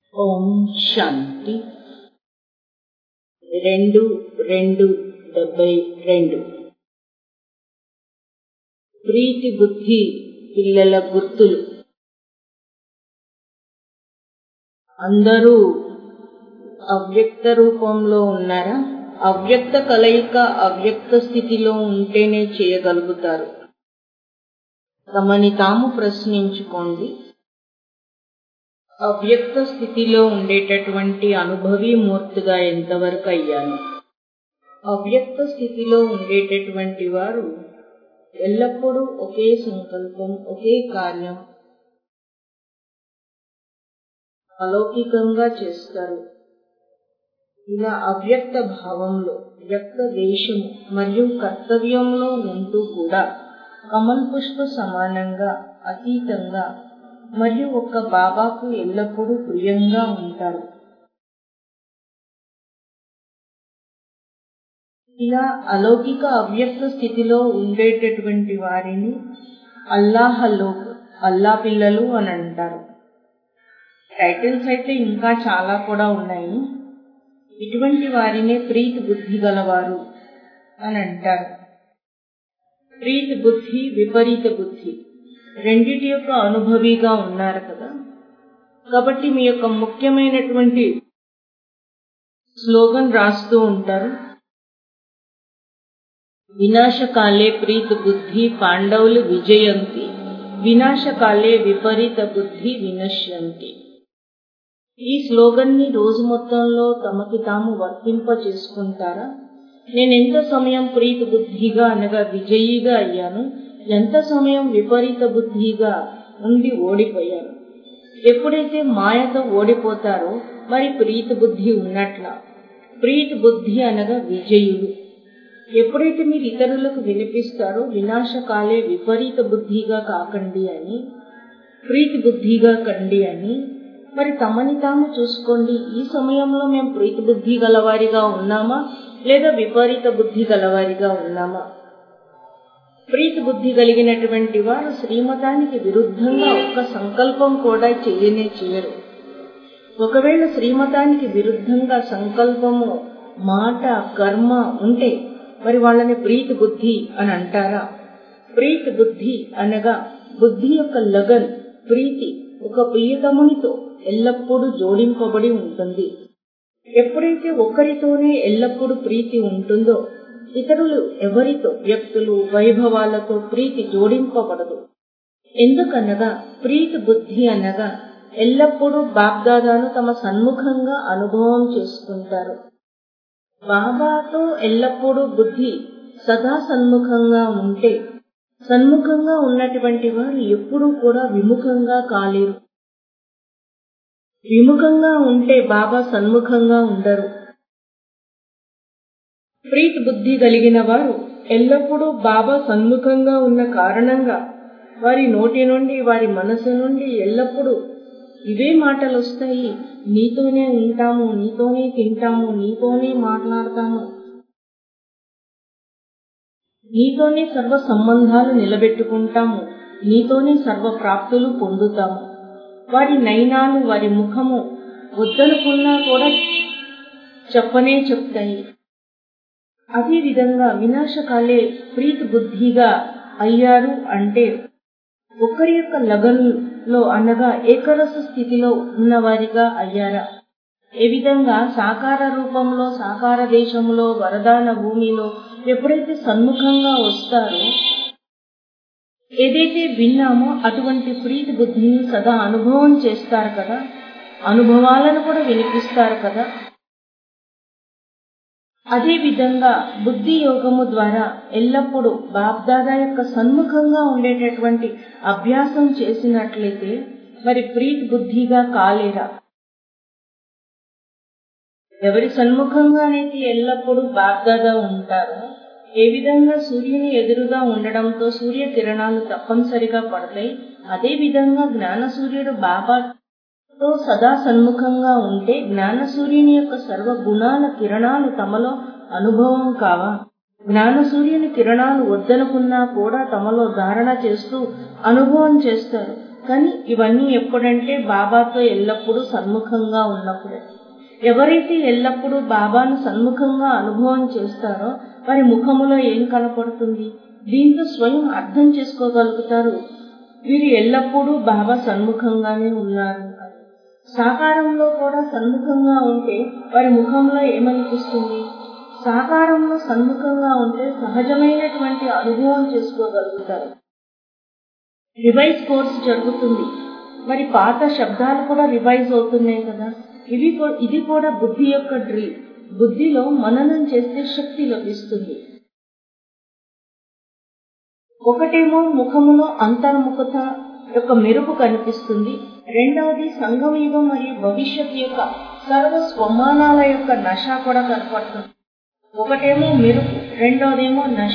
ఓం శాంతి రెండు రెండు డెబ్బై రెండు ప్రీతి బుద్ధి పిల్లల గుర్తులు అందరూ అవ్యక్త రూపంలో ఉన్నారా అవ్యక్త కలయిక అవ్యక్త స్థితిలో ఉంటేనే చేయగలుగుతారు తమని తాము ప్రశ్నించుకోండి అవ్యక్త స్థితిలో ఉండేటటువంటి అనుభవీ మూర్తిగా ఎంతవరకు అయ్యాను అవ్యక్త స్థితిలో ఉండేటటువంటి వారు ఎల్లప్పుడూ ఒకే సంకల్పం ఒకే కార్యం అలౌకికంగా చేస్తారు ఇలా అవ్యక్త భావంలో వ్యక్త దేశము మరియు కర్తవ్యంలో ఉంటూ కూడా కమల్ పుష్ప సమానంగా అతీతంగా మరియు ఒక్క బాబాకు ఎల్లప్పుడూ ప్రియంగా ఉంటారు ఇలా అలౌకిక అవ్యక్త స్థితిలో ఉండేటటువంటి వారిని అల్లాహలో అల్లా పిల్లలు అని అంటారు టైటిల్స్ అయితే ఇంకా చాలా కూడా ఉన్నాయి ఇటువంటి వారినే ప్రీతి బుద్ధి గలవారు అని అంటారు ప్రీతి బుద్ధి విపరీత బుద్ధి రెండిటి యొక్క అనుభవిగా ఉన్నారు కదా కాబట్టి మీ యొక్క ముఖ్యమైనటువంటి స్లోగన్ రాస్తూ ఉంటారు వినాశకాలే ప్రీత బుద్ధి పాండవులు విజయంతి వినాశకాలే విపరీత బుద్ధి వినశ్యంతి ఈ స్లోగన్ ని రోజు మొత్తంలో తమకి తాము వర్తింప చేసుకుంటారా నేను ఎంత సమయం ప్రీతి బుద్ధిగా అనగా విజయిగా అయ్యాను ఎంత సమయం విపరీత బుద్ధిగా ఉండి ఓడిపోయాను ఎప్పుడైతే మాయతో ఓడిపోతారో మరి ప్రీతి బుద్ధి ఉన్నట్ల ప్రీతి బుద్ధి అనగా విజయులు ఎప్పుడైతే మీరు ఇతరులకు వినిపిస్తారో వినాశకాలే విపరీత బుద్ధిగా కాకండి అని ప్రీతి బుద్ధిగా కండి అని మరి తమని తాము చూసుకోండి ఈ సమయంలో మేము ప్రీతి బుద్ధి గలవారిగా ఉన్నామా లేదా విపరీత బుద్ధి గలవారిగా ఉన్నామా ప్రీతి బుద్ధి కలిగినటువంటి వారు శ్రీమతానికి విరుద్ధంగా ఒక్క సంకల్పం కూడా చెయ్యనే చేయరు ఒకవేళ శ్రీమతానికి విరుద్ధంగా సంకల్పము మాట కర్మ ఉంటే మరి వాళ్ళని ప్రీతి బుద్ధి అని అంటారా ప్రీతి బుద్ధి అనగా బుద్ధి యొక్క లగన్ ప్రీతి ఒక ప్రియతమునితో ఎల్లప్పుడూ జోడింపబడి ఉంటుంది ఎప్పుడైతే ఒకరితోనే ఎల్లప్పుడూ ప్రీతి ఉంటుందో ఇతరులు ఎవరితో వ్యక్తులు వైభవాలతో ప్రీతి జోడింపబడదు ఎందుకనగా ప్రీతి బుద్ధి అనగా ఎల్లప్పుడూ బాబ్దాదాను తమ సన్ముఖంగా అనుభవం చేసుకుంటారు బాబాతో ఎల్లప్పుడూ బుద్ధి సదా సన్ముఖంగా ఉంటే సన్ముఖంగా ఉన్నటువంటి వారు ఎప్పుడూ కూడా విముఖంగా కాలేరు విముఖంగా ఉంటే బాబా సన్ముఖంగా ఉండరు ప్రీతి బుద్ధి కలిగిన వారు ఎల్లప్పుడూ బాబా సన్ముఖంగా ఉన్న కారణంగా వారి నోటి నుండి వారి మనసు నుండి ఎల్లప్పుడూ ఇవే మాటలు వస్తాయి నీతోనే ఉంటాము నీతోనే తింటాము నీతోనే మాట్లాడతాము నీతోనే సర్వ సంబంధాలు నిలబెట్టుకుంటాము నీతోనే సర్వ ప్రాప్తులు పొందుతాము వారి నయనాలు వారి ముఖము వద్దనుకున్నా కూడా చెప్పనే చెప్తాయి అదే విధంగా వినాశకాలే ప్రీతి బుద్ధిగా అయ్యారు అంటే ఒకరి యొక్క లగన్లో అనగా ఏకరస స్థితిలో ఉన్నవారిగా అయ్యారా ఏ విధంగా సాకార రూపంలో సాకార దేశంలో వరదాన భూమిలో ఎప్పుడైతే సన్ముఖంగా వస్తారో ఏదైతే విన్నామో అటువంటి ప్రీతి బుద్ధిని సదా అనుభవం చేస్తారు కదా అనుభవాలను కూడా వినిపిస్తారు కదా అదే విధంగా బుద్ధి యోగము ద్వారా ఎల్లప్పుడూ బాబ్దాదా యొక్క సన్ముఖంగా ఉండేటటువంటి అభ్యాసం చేసినట్లయితే మరి ప్రీతి బుద్ధిగా కాలేరా ఎవరి సన్ముఖంగానైతే ఎల్లప్పుడూ బాబ్దాదా ఉంటారో ఏ విధంగా సూర్యుని ఎదురుగా ఉండడంతో సూర్య కిరణాలు తప్పనిసరిగా పడతాయి అదే విధంగా జ్ఞాన సూర్యుడు బాబాతో సదా సన్ముఖంగా ఉంటే జ్ఞాన సూర్యుని యొక్క సర్వ గుణాల కిరణాలు తమలో అనుభవం కావా జ్ఞాన సూర్యుని కిరణాలు వద్దనుకున్నా కూడా తమలో ధారణ చేస్తూ అనుభవం చేస్తారు కానీ ఇవన్నీ ఎప్పుడంటే బాబాతో ఎల్లప్పుడూ సన్ముఖంగా ఉన్నప్పుడే ఎవరైతే ఎల్లప్పుడూ బాబాను సన్ముఖంగా అనుభవం చేస్తారో వారి ముఖములో ఏం కనపడుతుంది దీంతో స్వయం అర్థం చేసుకోగలుగుతారు వీరు ఎల్లప్పుడూ బాబా సన్ముఖంగానే ఉన్నారు అని సాకారంలో కూడా సన్ముఖంగా ఉంటే వారి ముఖంలో ఏమనిపిస్తుంది సాకారంలో సన్ముఖంగా ఉంటే సహజమైనటువంటి అనుభవం చేసుకోగలుగుతారు రివైజ్ కోర్స్ జరుగుతుంది మరి పాత శబ్దాలు కూడా రివైజ్ అవుతున్నాయి కదా ఇవి ఇది కూడా బుద్ధి యొక్క డ్రిల్ బుద్ధిలో మననం చేస్తే శక్తి లభిస్తుంది ఒకటేమో ముఖములో అంతర్ముఖత యొక్క మెరుపు కనిపిస్తుంది రెండవది సంఘమయుగం మరియు భవిష్యత్ యొక్క సర్వ స్వమానాల యొక్క నష కూడా కనపడుతుంది ఒకటేమో మెరుపు రెండవదేమో నష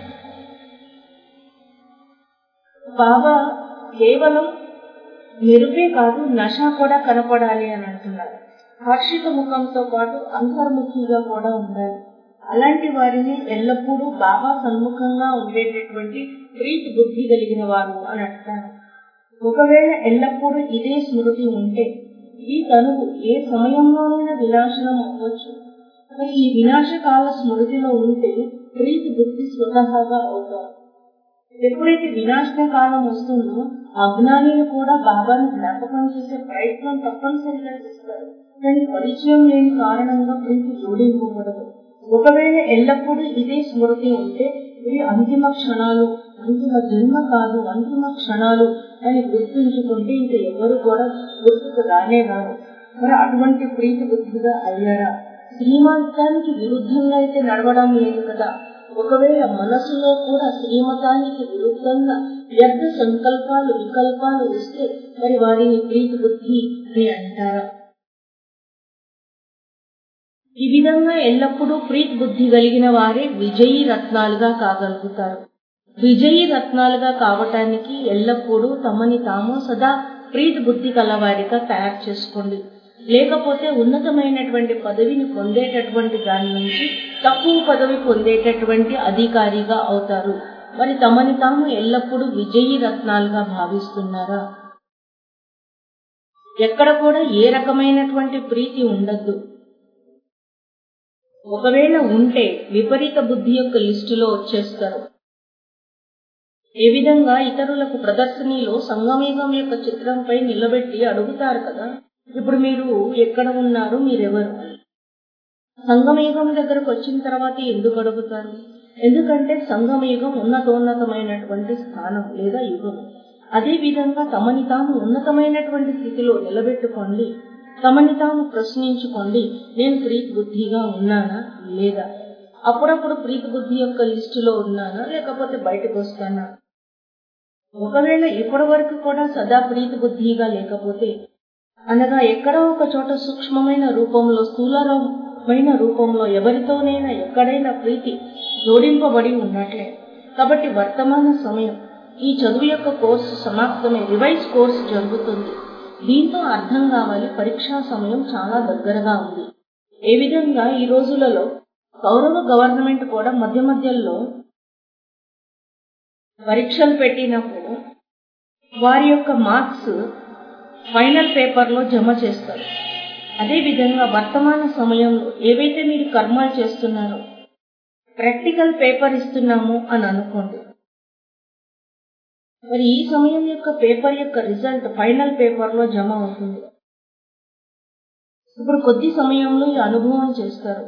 బాబా కేవలం మెరుపే కాదు నష కూడా కనపడాలి అని అంటున్నారు హర్షిత ముఖంతో పాటు అంతర్ముఖిగా కూడా ఉండాలి అలాంటి వారిని ఎల్లప్పుడూ బాబా సన్ముఖంగా ఉండేటటువంటి ప్రీతి బుద్ధి కలిగిన వారు అని అంటారు ఒకవేళ ఎల్లప్పుడూ ఇదే స్మృతి ఉంటే ఈ తనువు ఏ సమయంలోనైనా వినాశనం అవ్వచ్చు మరి ఈ వినాశకాల స్మృతిలో ఉంటే ప్రీతి బుద్ధి స్వతహాగా అవుతారు ఎప్పుడైతే వినాశన కాలం వస్తుందో అజ్ఞానిలు కూడా బాబాను జ్ఞాపకం చేసే ప్రయత్నం తప్పనిసరిగా చేస్తారు కానీ పరిచయం లేని కారణంగా ప్రీతి జోడింపబడదు ఒకవేళ ఎల్లప్పుడూ ఇదే స్మృతి ఉంటే ఇవి అంతిమ క్షణాలు అంతిమ జన్మ కాదు అంతిమ క్షణాలు అని గుర్తుంచుకుంటే ఇంకా ఎవరు కూడా గుర్తుకు రానే రారు మరి అటువంటి ప్రీతి బుద్ధిగా అయ్యారా శ్రీమంతానికి విరుద్ధంగా అయితే నడవడం లేదు కదా ఒకవేళ మనసులో కూడా శ్రీమతానికి విరుద్ధంగా వ్యర్థ సంకల్పాలు వికల్పాలు ఇస్తే మరి వారిని ప్రీతి బుద్ధి అని అంటారా ఈ విధంగా ఎల్లప్పుడూ ప్రీత్ బుద్ధి కలిగిన వారే విజయీ రత్నాలుగా కాగలుగుతారు విజయీ రత్నాలుగా కావటానికి ఎల్లప్పుడూ తమని తాము సదా ప్రీత్ బుద్ధి కలవారిగా తయారు చేసుకోండి లేకపోతే ఉన్నతమైనటువంటి పదవిని పొందేటటువంటి దాని నుంచి తక్కువ పదవి పొందేటటువంటి అధికారిగా అవుతారు మరి తమని తాము ఎల్లప్పుడూ విజయీ రత్నాలుగా భావిస్తున్నారా ఎక్కడ కూడా ఏ రకమైనటువంటి ప్రీతి ఉండద్దు ఒకవేళ ఉంటే విపరీత బుద్ధి యొక్క లిస్టులో వచ్చేస్తారు ఏ విధంగా ఇతరులకు ప్రదర్శనలో సంగమేగం యొక్క చిత్రంపై నిలబెట్టి అడుగుతారు కదా ఇప్పుడు మీరు ఎక్కడ ఉన్నారు మీరెవరు సంగమయుగం దగ్గరకు వచ్చిన తర్వాత ఎందుకు అడుగుతారు ఎందుకంటే సంగమయుగం ఉన్నతోన్నతమైనటువంటి స్థానం లేదా యుగం అదే విధంగా తమని తాము ఉన్నతమైనటువంటి స్థితిలో నిలబెట్టుకోండి తమని తాము ప్రశ్నించుకోండి నేను ప్రీతి బుద్ధిగా ఉన్నానా లేదా అప్పుడప్పుడు ప్రీతి బుద్ధి యొక్క లిస్టులో ఉన్నానా లేకపోతే బయటకు వస్తానా ఒకవేళ ఇప్పటి వరకు కూడా సదా ప్రీతి బుద్ధిగా లేకపోతే అనగా ఎక్కడో ఒక చోట సూక్ష్మమైన రూపంలో స్థూలమైన రూపంలో ఎవరితోనైనా ఎక్కడైనా ప్రీతి జోడింపబడి ఉన్నట్లే కాబట్టి వర్తమాన సమయం ఈ చదువు యొక్క కోర్సు సమాప్తమై రివైజ్ కోర్సు జరుగుతుంది దీంతో అర్థం కావాలి పరీక్షా సమయం చాలా దగ్గరగా ఉంది ఏ విధంగా ఈ రోజులలో కౌరవ గవర్నమెంట్ కూడా మధ్య మధ్యలో పరీక్షలు పెట్టినప్పుడు వారి యొక్క మార్క్స్ ఫైనల్ పేపర్లో జమ చేస్తారు అదేవిధంగా వర్తమాన సమయంలో ఏవైతే మీరు కర్మాలు చేస్తున్నారో ప్రాక్టికల్ పేపర్ ఇస్తున్నాము అని అనుకోండి మరి ఈ సమయం యొక్క పేపర్ యొక్క రిజల్ట్ ఫైనల్ పేపర్లో జమ అవుతుంది ఇప్పుడు కొద్ది సమయంలో ఈ అనుభవం చేస్తారు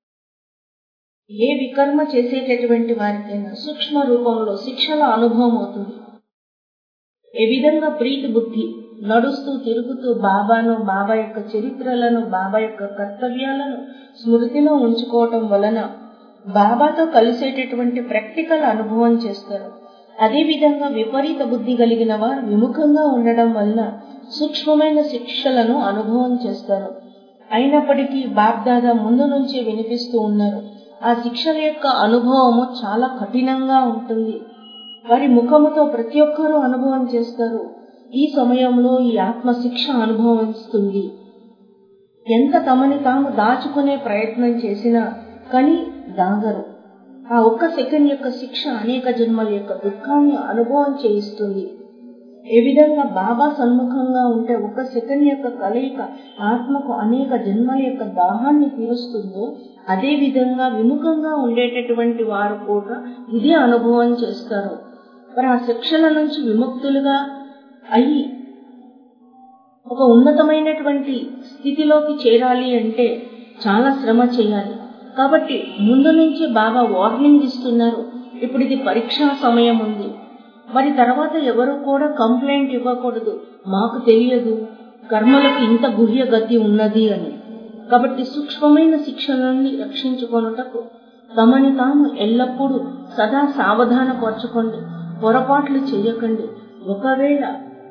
ఏ వికర్మ చేసేటటువంటి వారికైనా సూక్ష్మ రూపంలో శిక్షల అనుభవం అవుతుంది ఏ విధంగా ప్రీతి బుద్ధి నడుస్తూ తిరుగుతూ బాబాను బాబా యొక్క చరిత్రలను బాబా యొక్క కర్తవ్యాలను స్మృతిలో ఉంచుకోవటం వలన బాబాతో కలిసేటటువంటి ప్రాక్టికల్ అనుభవం చేస్తారు అదేవిధంగా విపరీత బుద్ధి కలిగిన వారు విముఖంగా ఉండడం వలన సూక్ష్మమైన శిక్షలను అనుభవం చేస్తారు అయినప్పటికీ బాబ్దాదా ముందు నుంచే వినిపిస్తూ ఉన్నారు ఆ శిక్షల యొక్క అనుభవము చాలా కఠినంగా ఉంటుంది వారి ముఖముతో ప్రతి ఒక్కరూ అనుభవం చేస్తారు ఈ సమయంలో ఈ ఆత్మ శిక్ష అనుభవిస్తుంది ఎంత తమని తాము దాచుకునే ప్రయత్నం చేసినా కానీ దాగరు ఆ ఒక్క సెకండ్ యొక్క శిక్ష అనేక జన్మల యొక్క దుఃఖాన్ని అనుభవం చేయిస్తుంది ఏ విధంగా బాబా సన్ముఖంగా ఉంటే ఒక సెకండ్ యొక్క కలయిక ఆత్మకు అనేక జన్మల యొక్క దాహాన్ని తీరుస్తుందో అదే విధంగా విముఖంగా ఉండేటటువంటి వారు కూడా ఇదే అనుభవం చేస్తారు మరి ఆ శిక్షణ నుంచి విముక్తులుగా అయి ఒక ఉన్నతమైనటువంటి స్థితిలోకి చేరాలి అంటే చాలా శ్రమ చేయాలి కాబట్టి ముందు నుంచి బాగా వార్నింగ్ ఇస్తున్నారు ఇప్పుడు ఇది పరీక్షా సమయం ఉంది మరి తర్వాత ఎవరు కూడా కంప్లైంట్ ఇవ్వకూడదు మాకు తెలియదు కర్మలకు ఇంత గుహ్య గతి ఉన్నది అని కాబట్టి సూక్ష్మమైన శిక్షణ నుండి రక్షించుకొనుటకు తమని తాము ఎల్లప్పుడూ సదా సావధాన పరచుకోండి పొరపాట్లు చేయకండి ఒకవేళ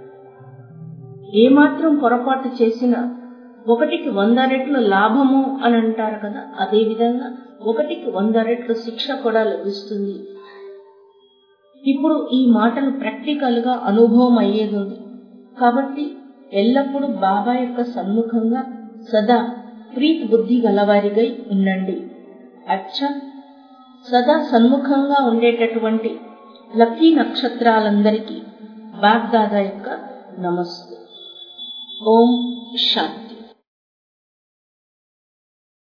ఏమాత్రం పొరపాటు చేసినా ఒకటికి వంద రెట్లు లాభము అని అంటారు కదా అదే విధంగా ఒకటికి వంద రెట్లు శిక్ష కూడా లభిస్తుంది ఇప్పుడు ఈ మాటలు ప్రాక్టికల్ గా అనుభవం అయ్యేది ఉంది కాబట్టి ఎల్లప్పుడూ బాబా యొక్క సన్ముఖంగా సదా ప్రీతి బుద్ధి గలవారిగై ఉండండి అచ్చ సదా సన్ముఖంగా ఉండేటటువంటి లక్కీ నక్షత్రాలందరికీ బాగ్దాదా యొక్క నమస్తే ఓం శాంతి